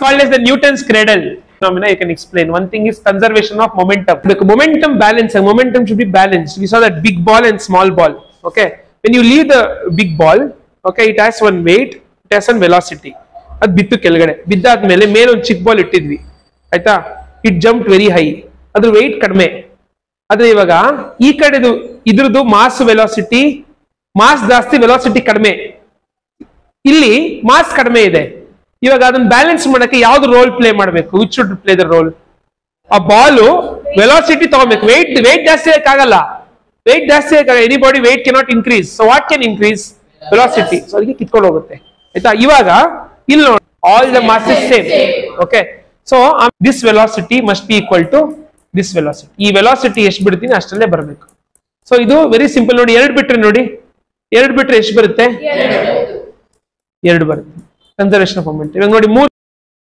called as the Newton's cradle phenomena. You can explain. One thing is conservation of momentum. The momentum balance, and momentum should be balanced. We saw that big ball and small ball. Okay. When you leave the big ball, okay, it has one weight, it has one velocity. ಅದು ಬಿತ್ತು ಕೆಳಗಡೆ ಬಿದ್ದಾದ್ಮೇಲೆ ಮೇಲೆ ಒಂದು ಚಿಕ್ಕ ball ಇಟ್ಟಿದ್ವಿ ಆಯ್ತಾ it jump very high ಅದ್ರ weight ಕಡಿಮೆ ಆದ್ರೆ ಇವಾಗ ಈ ಕಡೆದು ಇದ್ರದ್ದು ಮಾಸ್ ವೆಲಾಸಿಟಿ ಮಾಸ್ ಜಾಸ್ತಿ ವೆಲಾಸಿಟಿ ಕಡಿಮೆ ಇಲ್ಲಿ ಮಾಸ್ ಕಡಿಮೆ ಇದೆ ಇವಾಗ ಅದನ್ನ ಬ್ಯಾಲೆನ್ಸ್ ಮಾಡಕ್ಕೆ ಯಾವ್ದು ರೋಲ್ ಪ್ಲೇ ಮಾಡಬೇಕು which should play the role ಆ ಬಾಲು ವೆಲಾಸಿಟಿ ತಗೋಬೇಕು ವೆಯ್ಟ್ ವೆಯ್ಟ್ ಜಾಸ್ತಿ ಆಗಲ್ಲ ವೆಯ್ಟ್ ಜಾಸ್ತಿ ಆಗಲ್ಲ any body weight cannot increase so what can increase velocity so ಅದಕ್ಕೆ ಕಿತ್ಕೊಂಡು ಹೋಗುತ್ತೆ ಆಯ್ತಾ ಇವಾಗ ಇಲ್ಲಿ ನೋಡಿ all the mass is same okay so this velocity must be equal to this velocity ಈ ವೆಲಾಸಿಟಿ ಎಷ್ಟು ಬಿಡ್ತೀನಿ ಅಷ್ಟಲ್ಲೇ ಬರಬೇಕು ಸೊ ಇದು ವೆರಿ ಸಿಂಪಲ್ ನೋಡಿ ಎರಡು ಬಿಟ್ರೆ ನೋಡಿ ಎರಡು ಬಿಟ್ರೆ ಎಷ್ಟು ಬರುತ್ತೆ ಎರಡು ಬರುತ್ತೆ ಕನ್ಸರ್ವೇಷನ್ ಆಫ್ ಮೂಮೆಂಟ್ ಇವಾಗ ನೋಡಿ ಮೂರು